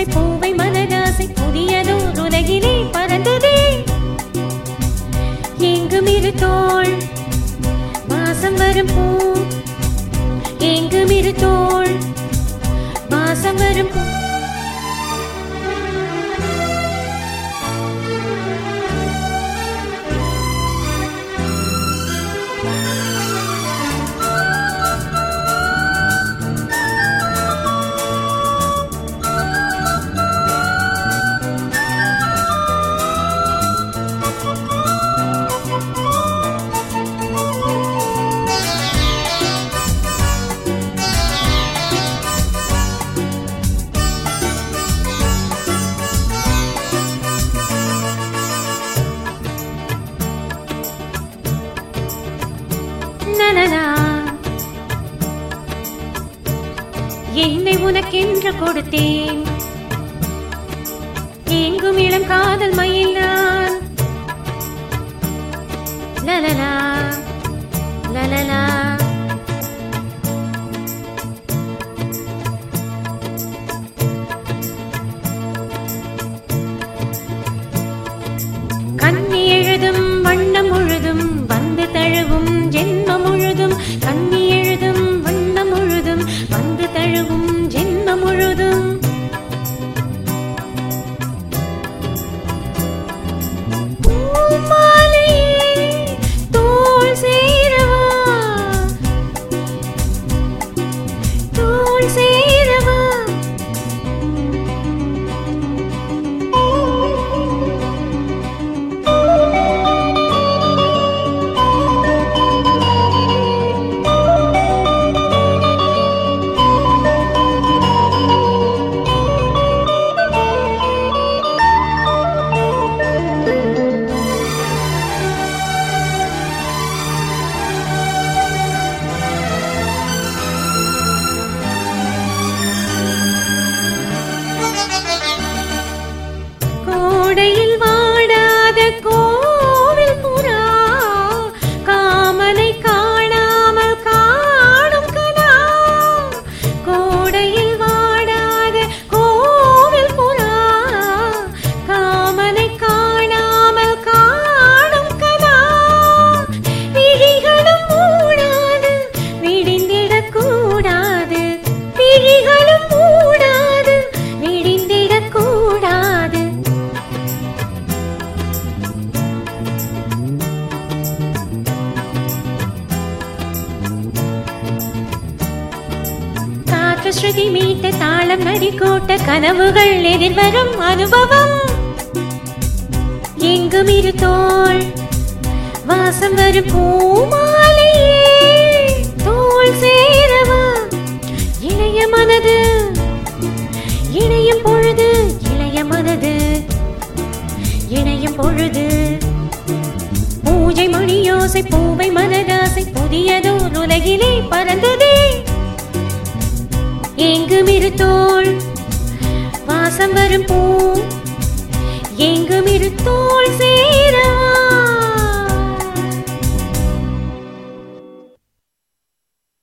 மணியோசை பூவை மனதாசை புதியதோர் உலகிலே பறந்ததே எங்கும் இரு தோள் வாசம் வரும் பூ எங்கும் இரு தோள் வாசம் வரும் பூ நனனா என்னை உனக்கென்று கொடுத்தேன் எங்கும் இளம் காதல் மயில் நான் லலலா லலலா கண்ணி எழுதும் வண்ணம் முழுதும் வந்து தழுவும் ஜென்மம் முழுதும் கண்ணி எழுதும் வண்ணம் முழுதும் வந்து தழுவும் ஜென்மம் முழுதும் பூமாலையே தோள் சேரவா தோள் சேரவா கோடையில் வாடாத கோவில் புறா காமனை காணாமல் காணும் கனா கோடையில் வாடாத கோவில் புறா காமனை காணாமல் காணும் கனா விழிகளும் மூடாது விடிந்திடக் கூடாது விழிகளும் மூடாது விடிந்திடக் கூடாது காற்று ஸ்ருதி மீட்ட தாளம் நடிக்கூட்ட கனவுகள் எதிர்வரும் அனுபவம் எங்கும் இரு தோள் வாசம் வரும் பூமாலையே தோள் சேரவா இளைய மனது இணையும் பொழுது இளைய மனது இணையும் பொழுது பூஜை மணியோசை பூவை மனதாசை புதியதோர் உலகிலே பறந்ததே எங்கும் இரு தோள் வாசம் வரும் பூ எங்கும் இரு தோள் சே